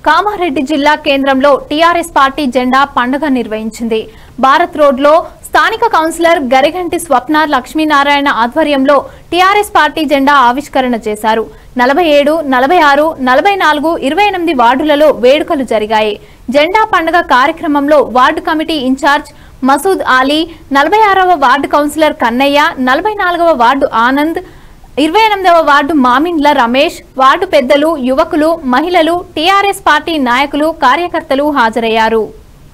కామారెడ్డి జిల్లా కేంద్రంలో TRS party జెండా పండుగ నిర్వహించింది భారత్ రోడ్లో స్థానిక కౌన్సిలర్ గరిగంటి స్వప్న లక్ష్మీనారాయణ ఆధ్వర్యంలో టీఆర్ఎస్ పార్టీ జెండా ఆవిష్కరణ చేశారు నలభై ఏడు నలభై ఆరు నలభై నాలుగు ఇరవై ఎనిమిది వార్డులలో వేడుకలు జరిగాయి జెండా పండుగ కార్యక్రమంలో ward committee incharge Masood Ali నలభై ఆరవ వార్డు కౌన్సిలర్ కన్నయ్య నలభై నాలుగవ వార్డు ఆనంద్ ఇరవై ఎనిమిదవ వార్డు మామిండ్ల రమేష్ వార్డు పెద్దలు యువకులు మహిళలు టీఆర్ఎస్ పార్టీ నాయకులు కార్యకర్తలు హాజరయ్యారు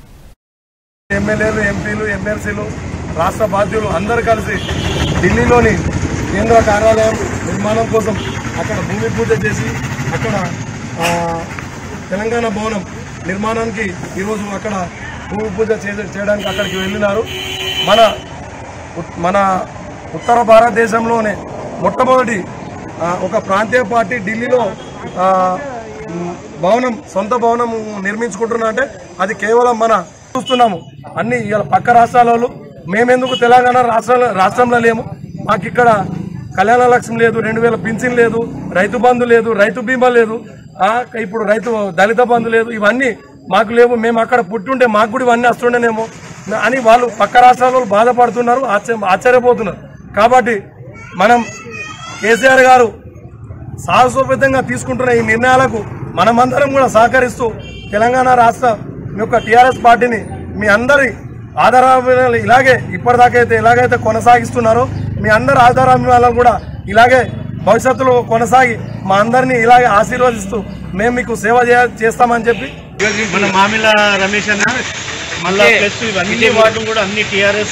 ఎమ్మెల్యేలు ఎంపీలు ఎమ్మెల్సీలు రాష్ట్ర బాధ్యులు అందరూ కలిసి ఢిల్లీలోని కేంద్ర కార్యాలయం నిర్మాణం కోసం అక్కడ భూమి పూజ చేసి అక్కడ ఆ, తెలంగాణ భవనం నిర్మాణానికి ఈరోజు అక్కడ భూమి పూజ చే- చేయడానికి అక్కడికి వెళ్ళినారు మన ఉత్- మన ఉత్తర భారతదేశంలోనే మొట్టమొదటి ఆ, ఒక ప్రాంతీయ పార్టీ ఢిల్లీలో ఆ, మ్, భవనం సొంత భవనం నిర్మించుకుంటున్నా అంటే అది కేవలం మన చూస్తున్నాము అన్ని ఇవాళ పక్క రాష్ట్రాల వాళ్ళు మేమెందుకు తెలంగాణ రాష్ట్రాల రాష్ట్రంలో లేము మాకు ఇక్కడ కళ్యాణ లక్ష్మి లేదు రెండు వేల పింఛన్ లేదు రైతు బంధు లేదు రైతు బీమా లేదు ఆ, ఇప్పుడు రైతు దళిత బంధు లేదు ఇవన్నీ మాకు లేవు మేము అక్కడ పుట్టుంటే మాకు కూడా ఇవన్నీ వస్తుండేనేమో అని వాళ్ళు పక్క రాష్ట్రాల వాళ్ళు బాధపడుతున్నారు ఆశ్చర్య ఆశ్చర్యపోతున్నారు కాబట్టి మనం కేసీఆర్ గారు సాహసోపేతంగా తీసుకుంటున్న ఈ నిర్ణయాలకు మనమందరం కూడా సహకరిస్తూ తెలంగాణ రాష్ట్ర యొక్క టీఆర్ఎస్ పార్టీని మీ అందరి ఆధారాభిమానాలు ఇలాగే ఇప్పటిదాకా అయితే ఎలాగైతే కొనసాగిస్తున్నారో మీ అందరి ఆధారాభిమానాలు కూడా ఇలాగే భవిష్యత్తులో కొనసాగి మా అందరినీ ఇలాగే ఆశీర్వదిస్తూ మేము మీకు సేవ చేయ- చేస్తామని చెప్పి మన మామిల రమేష్ అన్న మళ్ళా ప్లస్ ఇవన్నీ వార్డు కూడా అన్ని టీఆర్ఎస్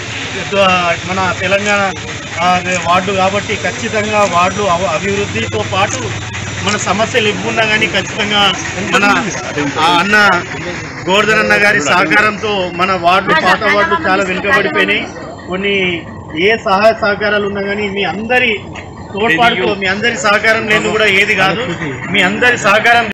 మన తెలంగాణ ఆ, వార్డు కాబట్టి ఖచ్చితంగా వార్డు అవ- అభివృద్ధితో పాటు మన సమస్యలు ఇవ్వన్నా కానీ ఖచ్చితంగా మన ఆ అన్న గోవర్ధన్ అన్న గారి సహకారంతో మన వార్డు పాత వార్డు చాలా వెనుకబడిపోయినాయి కొన్ని ఏ సహాయ సహకారాలు ఉన్నా కానీ మీ అందరి తోడ్పాటుతో మీ అందరి సహకారం లేదు కూడా ఏది కాదు మీ అందరి సహకారం